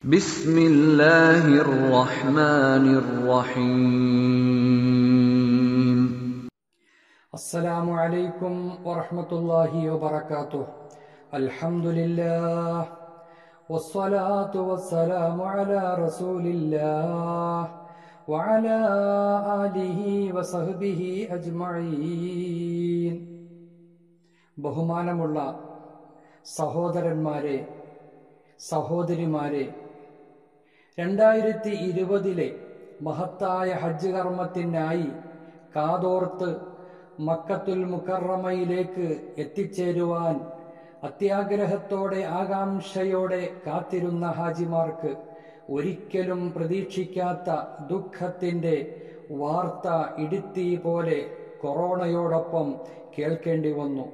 بسم الله الرحمن الرحيم السلام عليكم ورحمة الله وبركاته الحمد لله والصلاة والسلام على رسول الله وعلى آله وصحبه أجمعين ബഹുമാനമുള്ള സഹോദരന്മാരെ സഹോദരിമാരെ രണ്ടായിരത്തി ഇരുപതിലെ മഹത്തായ ഹജ്ജ് കർമ്മത്തിനായി കാതോർത്ത് മക്കത്തുൽ മുക്കറമയിലേക്ക് എത്തിച്ചേരുവാൻ അത്യാഗ്രഹത്തോടെ ആകാംക്ഷയോടെ കാത്തിരുന്ന ഹാജിമാർക്ക് ഒരിക്കലും പ്രതീക്ഷിക്കാത്ത ദുഃഖത്തിന്റെ വാർത്ത ഇടുത്തി പോലെ കൊറോണയോടൊപ്പം കേൾക്കേണ്ടി വന്നു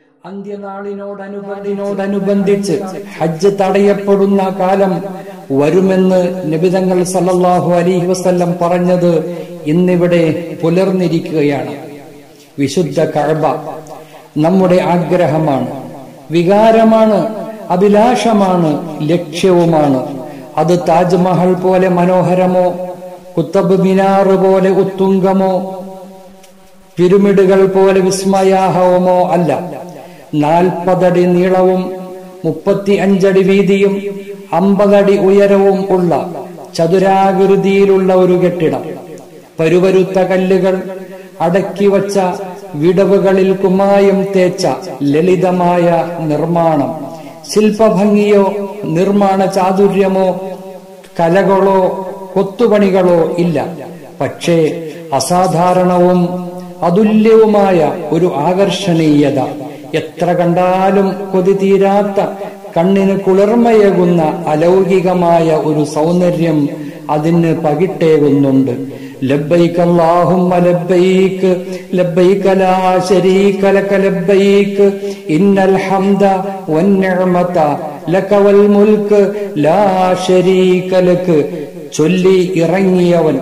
അന്ത്യനാളിനോടനുബന്ധിച്ച് ഹജ്ജ് തടയപ്പെടുന്ന കാലം വരുമെന്ന് നബിതങ്ങൾ സല്ലല്ലാഹു അലൈഹി വസല്ലം പറഞ്ഞത് ഇന്നിവിടെ പുലർന്നിരിക്കുകയാണ് വിശുദ്ധ കഅബ നമ്മുടെ ആഗ്രഹമാണ് വികാരമാണ് അഭിലാഷമാണ് ലക്ഷ്യവുമാണ് അത് താജ്മഹൽ പോലെ മനോഹരമോ കുത്തബ് മിനാർ പോലെ ഉത്തുംഗമോ പിരമിഡുകൾ പോലെ വിസ്മയാഹവുമോ അല്ല നാൽപ്പതടി നീളവും മുപ്പത്തി അഞ്ചടി വീതിയും അമ്പതടി ഉയരവും ഉള്ള ചതുരാകൃതിയിലുള്ള ഒരു കെട്ടിടം പരുവരുത്ത കല്ലുകൾ അടക്കി വച്ച വിടവുകളിൽ കുമായം തേച്ച ലളിതമായ നിർമ്മാണം ശില്പഭംഗിയോ നിർമ്മാണ ചാതുര്യമോ കലകളോ കൊത്തുപണികളോ ഇല്ല പക്ഷേ അസാധാരണവും അതുല്യവുമായ ഒരു ആകർഷണീയത എത്ര കണ്ടാലും കൊതി തീരാത്ത കണ്ണിന് കുളിർമയേകുന്ന അലൗകികമായ ഒരു സൗന്ദര്യം അതിന് പകിട്ടേകുന്നുണ്ട് ലബ്ബൈക്ക് അല്ലാഹുമ്മ ലബ്ബൈക്ക് ലബ്ബൈക ലാ ശരീക ലക ലബ്ബൈക്ക് ഇന്നൽ ഹംദ വന്നിഅമത ലക വൽ മുൽക്ക് ലാ ശരീക ലക ചൊല്ലി ഇറങ്ങിയവൻ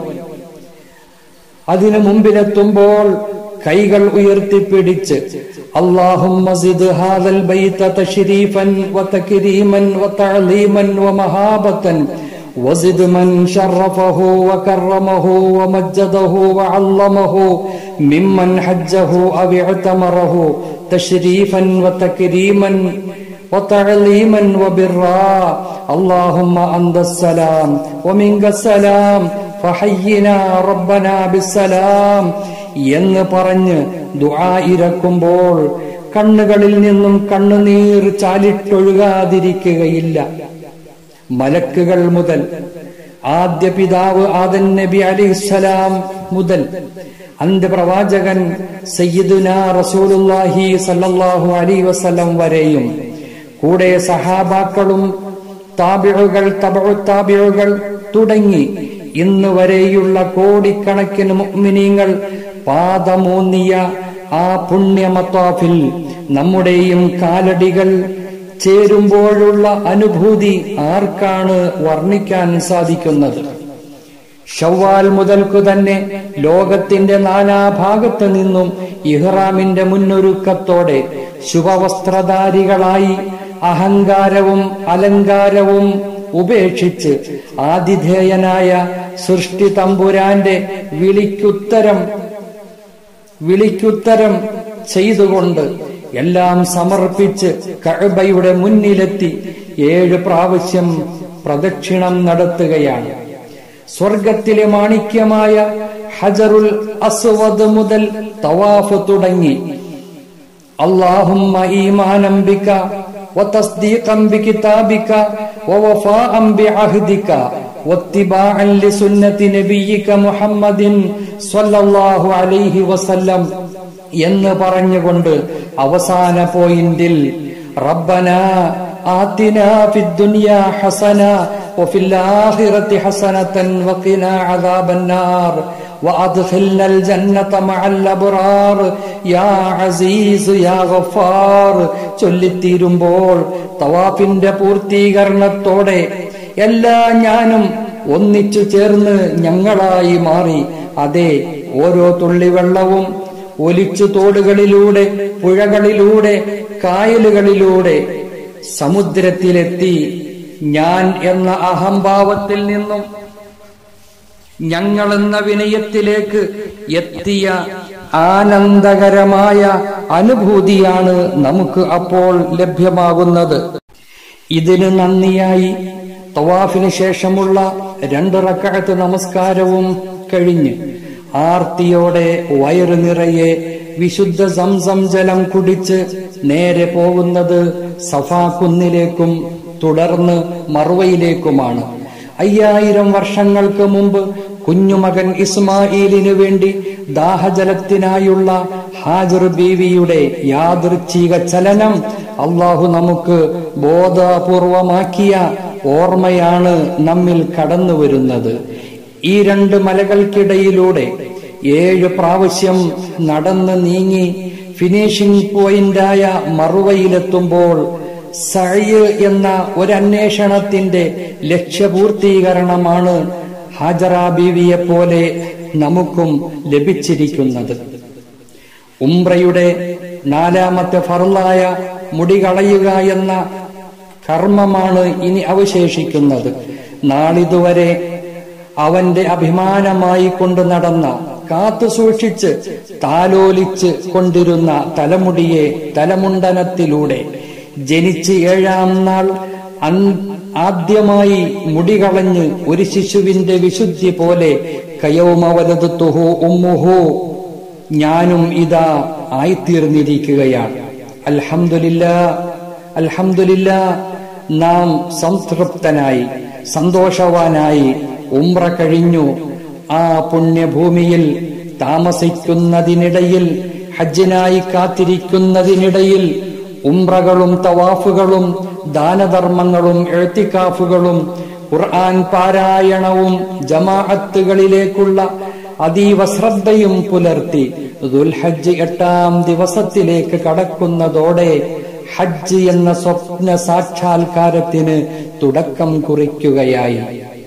അതിനു മുമ്പിലെത്തുമ്പോൾ കൈകൾ ഉയർത്തിപ്പിടിച്ച് اللهم زد هذا البيت تشريفا وتكريما وتعظيما ومهابة وزد من شرفه وكرمه ومجده وعظمه ممن حجه أو اعتمره تشريفا وتكريما وتعظيما وبرا اللهم أنت السلام ومنك السلام ഫഹയ്യിനാ റബ്ബനാ ബിസ്സലാം എന്ന് പറഞ്ഞ് ദുആ ഇരക്കുമ്പോൾ കണ്ണുകളിൽ നിന്നും കണ്ണുനീർ ചാലിട്ടൊഴുകാതിരിക്കുകയില്ല മലക്കുകൾ മുതൽ ആദ്യ പിതാവ് ആദൻ നബി അലിസ്സലാം മുതൽ അന്ത്യപ്രവാചകൻ സയ്യിദുന റസൂലുല്ലാഹി സല്ലല്ലാഹു അലൈഹി വസല്ലം വരെയും കൂടെ സഹാബാക്കളും താബിഴുകൾ തബഴു താബിഴുകൾ തുടങ്ങി ഇന്ന് വരെയുള്ള കോടിക്കണക്കിന് മുഅ്മിനീങ്ങൾ പാദമൂന്നിയ ആ പുണ്യമത്താഫിൽ നമ്മുടെയും കാലടികൾ ചേരുമ്പോഴുള്ള അനുഭൂതി ആർക്കാണ് വർണ്ണിക്കാൻ സാധിക്കുന്നത് ഷവ്വാൽ മുതൽക്കു തന്നെ ലോകത്തിന്റെ നാനാഭാഗത്ത് നിന്നും ഇഹ്റാമിന്റെ മുന്നൊരുക്കത്തോടെ ശുഭവസ്ത്രധാരികളായി അഹങ്കാരവും അലങ്കാരവും ഉപേക്ഷിച്ച് ആതിഥേയനായ സൃഷ്ടി തമ്പുരാന്റെ വിളിക്കുത്തരം വിളിക്കുത്തരം ചെയ്തുകൊണ്ട് എല്ലാം സമർപ്പിച്ച് കഅബയുടെ മുന്നിലെത്തി ഏഴ് പ്രാവശ്യം പ്രദക്ഷിണം നടത്തുകയാണ് സ്വർഗത്തിലെ മാണിക്യമായ ഹജറുൽ അസ്വദ് മുതൽ തവാഫ് തുടങ്ങി അള്ളാഹുമ്മ ഈമാനം ബിക وتصديقا بكتابك ووفاء بعهدك واتباعا لسنة نبيك محمد صلى الله عليه وسلم എന്ന് പറഞ്ഞുകൊണ്ട് അവസാന പോയിന്റിൽ റബ്ബന ആതിന ഫിദ്ദുനിയ ഹസന وفي الآخرة حسنة وقنا عذاب النار وأدخلنا الجنة مع الأبرار يا عزيز يا غفار ചൊല്ലിത്തീരുമ്പോൾ തവാഫിന്റെ പൂർത്തീകരണത്തോടെ എല്ലാ ഞാനും ഒന്നിച്ചു ചേർന്ന് ഞങ്ങളായി മാറി അതെ ഓരോ തുള്ളി വെള്ളവും ഒലിച്ചു തോടുകളിലൂടെ പുഴകളിലൂടെ കായലുകളിലൂടെ സമുദ്രത്തിലെത്തി ഞാൻ എന്ന അഹംഭാവത്തിൽ നിന്നും ഞങ്ങളെന്ന വിനയത്തിലേക്ക് എത്തിയ ആനന്ദകരമായ അനുഭൂതിയാണ് നമുക്ക് അപ്പോൾ ലഭ്യമാകുന്നത് ഇതിന് നന്ദിയായി തവാഫിന് ശേഷമുള്ള രണ്ട് റക്കഴത്ത് നമസ്കാരവും കഴിഞ്ഞ് ആർത്തിയോടെ വയറു നിറയെ വിശുദ്ധ സംസം ജലം കുടിച്ച് നേരെ പോകുന്നത് സഫാ കുന്നിലേക്കും തുടർന്ന് മറുവയിലേക്കുമാണ് അയ്യായിരം വർഷങ്ങൾക്ക് മുമ്പ് കുഞ്ഞുമകൻ ഇസ്മായിലിനു വേണ്ടി ദാഹജലത്തിനായുള്ള ഹാജർ ബീവിയുടെ യാദൃച്ഛിക ചലനം അള്ളാഹു നമുക്ക് ബോധപൂർവമാക്കിയ ഓർമ്മയാണ് നമ്മിൽ കടന്നു വരുന്നത് ഈ രണ്ട് മലകൾക്കിടയിലൂടെ ഏഴ് പ്രാവശ്യം നടന്ന് നീങ്ങി ഫിനിഷിംഗ് പോയിന്റായ മറുവയിലെത്തുമ്പോൾ സഴ് എന്ന ഒരന്വേഷണത്തിന്റെ ലക്ഷ്യപൂർത്തീകരണമാണ് ഹാജറ ബീവിയെ പോലെ നമുക്കും ലഭിച്ചിരിക്കുന്നത് ഉംറയുടെ നാലാമത്തെ ഫറലായ മുടി കളയുക എന്ന കർമ്മമാണ് ഇനി അവശേഷിക്കുന്നത് നാളിതുവരെ അവന്റെ അഭിമാനമായി കൊണ്ടു നടന്ന കാത്തു സൂക്ഷിച്ച് താലോലിച്ച് കൊണ്ടിരുന്ന തലമുടിയെ തലമുണ്ടനത്തിലൂടെ ജനിച്ച് ഏഴാം നാൾ ആദ്യമായി മുടി കളഞ്ഞ് ഒരു ശിശുവിന്റെ വിശുദ്ധി പോലെ കയവുമവലതുഹു ഉമ്മുഹു ഞാനും ഇതാ ആയിത്തീർന്നിരിക്കുകയാണ് അൽഹമില്ല അൽഹമില്ല നാം സംതൃപ്തനായി സന്തോഷവാനായി ഉംറ കഴിഞ്ഞു ആ പുണ്യഭൂമിയിൽ താമസിക്കുന്നതിനിടയിൽ ഹജ്ജിനായി കാത്തിരിക്കുന്നതിനിടയിൽ ഉംറകളും തവാഫുകളും ദാനധർമ്മങ്ങളും എഴുത്തിക്കാഫുകളും ഖുർആൻ പാരായണവും ജമാഅത്തുകളിലേക്കുള്ള അതീവ ശ്രദ്ധയും പുലർത്തി ദുൽഹജ്ജ് എട്ടാം ദിവസത്തിലേക്ക് കടക്കുന്നതോടെ ഹജ്ജ് എന്ന സ്വപ്ന സാക്ഷാത്കാരത്തിന് തുടക്കം കുറിക്കുകയായി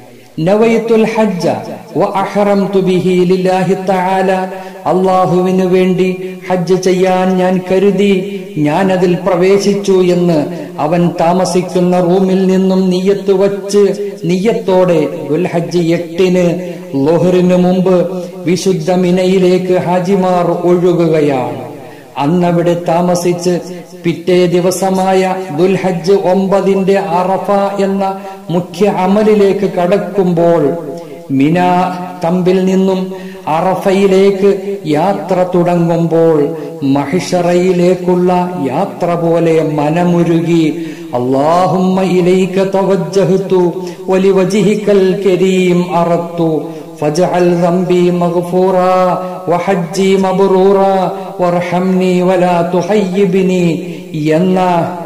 നവൈത്തുൽ ഹജ്ജ വഅഹറംതു ബിഹി ലില്ലാഹി തആല അല്ലാഹുവിനു വേണ്ടി ഹജ്ജ് ചെയ്യാൻ ഞാൻ കരുതി ഞാൻ അതിൽ പ്രവേശിച്ചു എന്ന് അവൻ താമസിക്കുന്ന റൂമിൽ നിന്നും നീയത്ത് വച്ച് നീയത്തോടെ ദുൽഹജ്ജ് എട്ടിന് ലോഹറിന് മുമ്പ് വിശുദ്ധ മിനയിലേക്ക് ഹാജിമാർ ഒഴുകുകയാണ് അന്നവിടെ താമസിച്ച് പിറ്റേ ദിവസമായ ദുൽഹജ്ജ് ഒമ്പതിന്റെ അറഫ എന്ന മുഖ്യ അമലിലേക്ക് കടക്കുമ്പോൾ മിന തമ്പിൽ നിന്നും അറഫയിലേക്ക് യാത്ര തുടങ്ങുമ്പോൾ മഹിഷറയിലേക്കുള്ള യാത്ര പോലെ മനമുരുകി അള്ളാഹുമ്മ ഇലൈക തവജ്ജഹ്തു വലിവജിഹിക്കൽ കരീം അറത്തു فاجعل ذنبي مغفورا وحجي مبرورا وارحمني ولا تحيبني എന്ന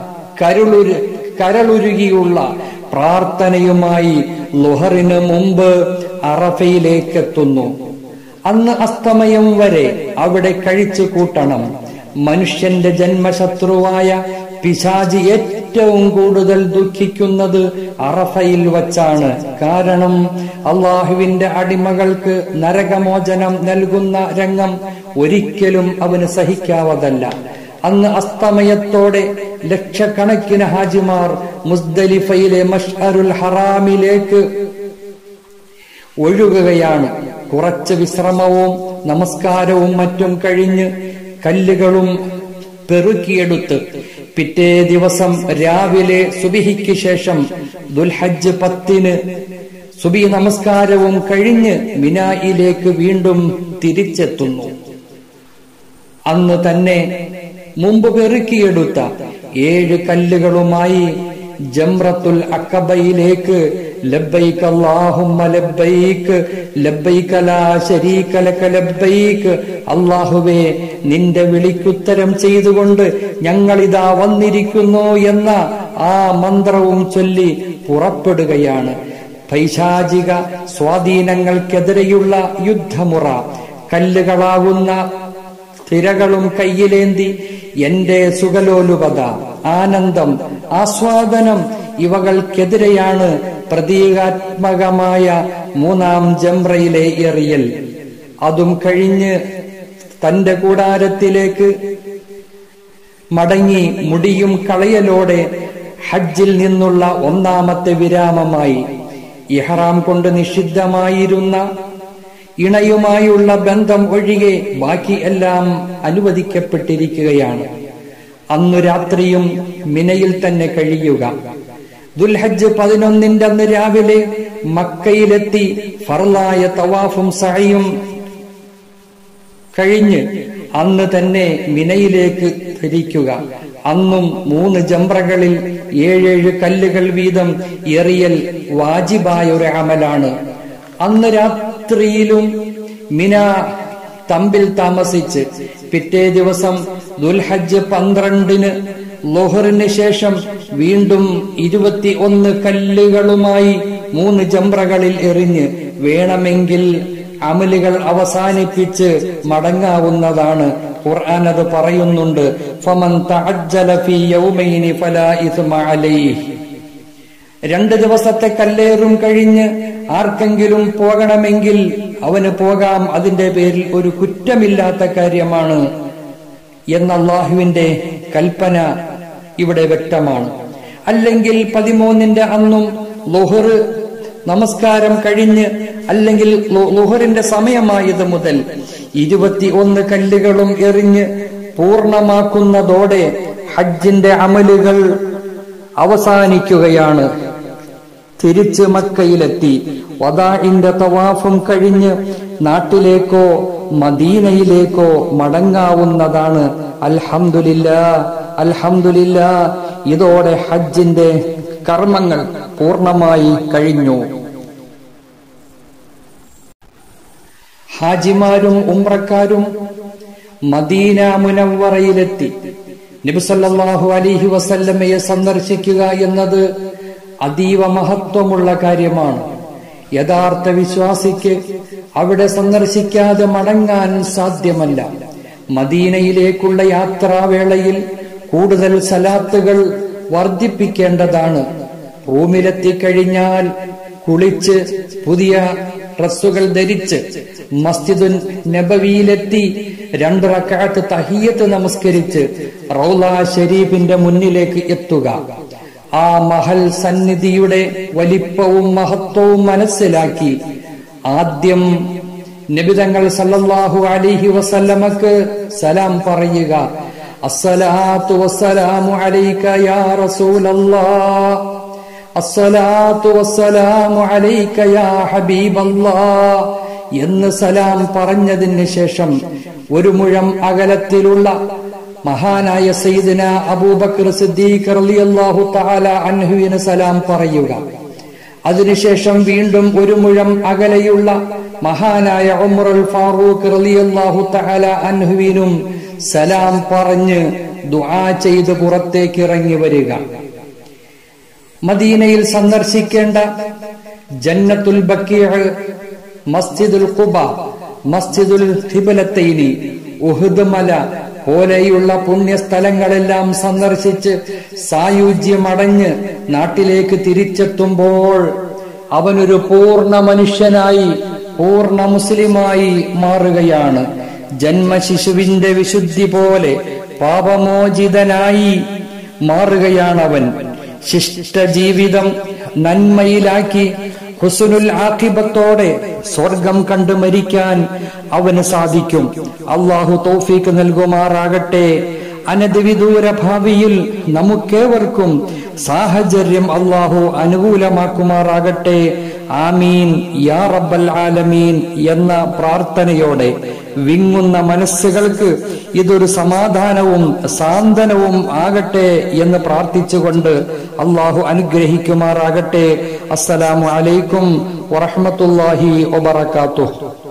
കരുളുരു കരളുരുകിയുള്ള പ്രാർത്ഥനയുമായി ലുഹറിന് മുമ്പ് അറഫയിലേക്കെത്തുന്നു അന്ന് അസ്തമയം വരെ അവിടെ കഴിച്ചു കൂട്ടണം മനുഷ്യന്റെ ജന്മശത്രുവായ പിശാജി ഏറ്റവും കൂടുതൽ ദുഃഖിക്കുന്നത് അറഫയിൽ വച്ചാണ് കാരണം അള്ളാഹുവിന്റെ അടിമകൾക്ക് നരകമോചനം നൽകുന്ന രംഗം ഒരിക്കലും അവന് സഹിക്കാവതല്ല അന്ന് അസ്തമയത്തോടെ ലക്ഷക്കണക്കിന് ഹാജിമാർ മുസ്ദലിഫയിലെ മഷ്അറുൽ ഹറാമിലേക്ക് ഒഴുകുകയാണ് കുറച്ച് വിശ്രമവും നമസ്കാരവും മറ്റും കഴിഞ്ഞ് കല്ലുകളും പെറുക്കിയെടുത്ത് പിറ്റേ ദിവസം രാവിലെ സുബിഹിക്ക് ശേഷം ദുൽഹജ്ജ് പത്തിന് സുബി നമസ്കാരവും കഴിഞ്ഞ് മിനായിലേക്ക് വീണ്ടും തിരിച്ചെത്തുന്നു അന്ന് തന്നെ മുമ്പ് പെറുക്കിയെടുത്ത ഏഴ് കല്ലുകളുമായി ജംറത്തുൽ അക്കബയിലേക്ക് ലബ്ബൈക്ക് അല്ലാഹുമ്മ ലബ്ബൈക്ക് ലബ്ബൈക ലാ ശരീക ലക ലബ്ബൈക്ക് അല്ലാഹുവേ നിന്റെ വിളിക്കുത്തരം ചെയ്തുകൊണ്ട് ഞങ്ങളിതാ വന്നിരിക്കുന്നു എന്ന ആ മന്ത്രവും ചൊല്ലി പുറപ്പെടുകയാണ് പൈശാചിക സ്വാധീനങ്ങൾക്കെതിരെയുള്ള യുദ്ധമുറ കല്ലുകളാകുന്ന തിരകളും കയ്യിലേന്തി എന്റെ സുഖലോലുപത ആനന്ദം ആസ്വാദനം ഇവകൾക്കെതിരെയാണ് പ്രതീകാത്മകമായ മൂന്നാം ജംറയിലെ എറിയൽ അതും കഴിഞ്ഞ് തന്റെ കൂടാരത്തിലേക്ക് മടങ്ങി മുടിയും കളയലോടെ ഹജ്ജിൽ നിന്നുള്ള ഒന്നാമത്തെ വിരാമമായി ഇഹ്റാം കൊണ്ട് നിഷിദ്ധമായിരുന്ന ഇണയുമായുള്ള ബന്ധം ഒഴികെ ബാക്കി എല്ലാം അനുവദിക്കപ്പെട്ടിരിക്കുകയാണ് അന്നു രാത്രിയും മിനയിൽ തന്നെ കഴിയുക ദുൽഹജ്ജ് പതിനൊന്നിന്റെ അന്ന് രാവിലെ മക്കയിലെത്തി ഫർലായ തവാഫും സഹയും കഴിഞ്ഞ് അന്ന് തന്നെ മിനയിലേക്ക് ധരിക്കുക അന്നും മൂന്ന് ജംറകളിൽ ഏഴേഴ് കല്ലുകൾ വീതം എറിയൽ വാജിബായ ഒരു അമലാണ് അന്ന് രാത്രിയിലും മിന തമ്പിൽ താമസിച്ച് പിറ്റേ ദിവസം ദുൽഹജ്ജ് പന്ത്രണ്ടിന് ലോഹറിന് ശേഷം വീണ്ടും ഇരുപത്തി ഒന്ന് കല്ലുകളുമായി മൂന്ന് ജംറകളിൽ എറിഞ്ഞ് വേണമെങ്കിൽ അമലുകൾ അവസാനിപ്പിച്ച് മടങ്ങാവുന്നതാണ് ഖുർആൻ അത് പറയുന്നുണ്ട് ഫമൻ തഅജ്ജല ഫീ യൗമൈനി ഫലാ ഇസ്മ അലൈഹി രണ്ട് ദിവസത്തെ കല്ലേറും കഴിഞ്ഞ് ആർക്കെങ്കിലും പോകണമെങ്കിൽ അവന് പോകാം അതിന്റെ പേരിൽ ഒരു കുറ്റമില്ലാത്ത കാര്യമാണ് എന്ന അള്ളാഹുവിന്റെ കൽപ്പന ഇവിടെ വ്യക്തമാണ് അല്ലെങ്കിൽ പതിമൂന്നിന്റെ അന്നും ലൊഹറ് നമസ്കാരം കഴിഞ്ഞ് അല്ലെങ്കിൽ ലുഹറിന്റെ സമയമായത് മുതൽ ഇരുപത്തി ഒന്ന് കല്ലുകളും എറിഞ്ഞ് പൂർണമാക്കുന്നതോടെ ഹജ്ജിന്റെ അമലുകൾ അവസാനിക്കുകയാണ് തിരിച്ച് മക്കയിലെത്തി വദാഇന്റെ തവാഫും കഴിഞ്ഞ് നാട്ടിലേക്കോ മദീനയിലേക്കോ മടങ്ങാവുന്നതാണ് അൽഹംദുലില്ല അൽഹംദുലില്ല ഇതോടെ ഹജ്ജിന്റെ കർമ്മങ്ങൾ പൂർണ്ണമായി കഴിഞ്ഞു ഹാജിമാരും ഉംറക്കാരും മദീന മുനവറയിലെത്തി നബിസല്ലാഹു അലിഹി വസല്ലമയെ സന്ദർശിക്കുക എന്നത് അതീവ മഹത്വമുള്ള കാര്യമാണ് യഥാർത്ഥ വിശ്വാസിക്ക് അവിടെ സന്ദർശിക്കാതെ മടങ്ങാൻ സാധ്യമല്ല മദീനയിലേക്കുള്ള യാത്രാവേളയിൽ കൂടുതൽ സലാത്തുകൾ വർദ്ധിപ്പിക്കേണ്ടതാണ് റൂമിലെത്തിക്കഴിഞ്ഞാൽ കുളിച്ച് പുതിയ ഡ്രസ്സുകൾ ധരിച്ച് മസ്ജിദുൻ നബവിയിലെത്തി രണ്ട് റക്കാത്ത് തഹിയത്ത് നമസ്കരിച്ച് റൗല ഷരീഫിന്റെ മുന്നിലേക്ക് എത്തുക ആ മഹൽ സന്നിധിയുടെ വലിപ്പവും മഹത്വവും മനസ്സിലാക്കി ആദ്യം നബിതങ്ങൾ സല്ലല്ലാഹു അലൈഹി വസല്ലമക്ക് സലാം പറയുക അസ്സലാത്തു വസ്സലാമു അലൈക യാ റസൂലല്ലാഹ് അസ്സലാത്തു വസ്സലാമു അലൈക യാ ഹബീബല്ലാഹ് എന്ന് സലാം പറഞ്ഞതിന് ശേഷം ഒരു മുഴം അകലത്തിലുള്ള മഹാനായ സയ്യിദിന അബൂബക്കർ സിദ്ദീഖ് റളിയല്ലാഹു തആല അൻഹുവിന് സലാം പറയുക അതിനുശേഷം വീണ്ടും ഒരു മുഴം അകലെയുള്ള മഹാനായ ഉമറുൽ ഫാറൂഖ് റളിയല്ലാഹു തആല അൻഹുവിനും സലാം പറഞ്ഞ് ദുആ ചെയ്ത് പുറത്തേക്ക് ഇറങ്ങി വരിക മദീനയിൽ സന്ദർശിക്കേണ്ട ജന്നത്തുൽ ബക്കീഅ് മസ്ജിദുൽ ഖുബ മസ്ജിദുൽ ഖിബലത്തൈനി ഉഹുദ് മല പോലെയുള്ള പുണ്യസ്ഥലങ്ങളെല്ലാം സന്ദർശിച്ച് സായുജ്യമടഞ്ഞ് നാട്ടിലേക്ക് തിരിച്ചെത്തുമ്പോൾ അവനൊരു പൂർണ്ണ മനുഷ്യനായി പൂർണ്ണ മുസ്ലിമായി മാറുകയാണ് ജന്മശിശുവിന്റെ വിശുദ്ധി പോലെ പാപമോചിതനായി മാറുകയാണവൻ ശിഷ്ടജീവിതം നന്മയിലാക്കി ഹുസുനുൽ ആഖിബത്തോടെ സ്വർഗം കണ്ടു മരിക്കാൻ അവന് സാധിക്കും അള്ളാഹു തൗഫീക്ക് നൽകുമാറാകട്ടെ അനധിവിദൂര ഭാവിയിൽ നമുക്കേവർക്കും സാഹചര്യം അള്ളാഹു അനുകൂലമാക്കുമാറാകട്ടെ ആമീൻ യാ റബ്ബൽ ആലമീൻ എന്ന പ്രാർത്ഥനയോടെ വിങ്ങുന്ന മനസ്സുകൾക്ക് ഇതൊരു സമാധാനവും സാന്ത്വനവും ആകട്ടെ എന്ന് പ്രാർത്ഥിച്ചുകൊണ്ട് അള്ളാഹു അനുഗ്രഹിക്കുമാറാകട്ടെ അസ്സലാമു അലൈക്കും വറഹ്മത്തുള്ളാഹി വബറകാതുഹു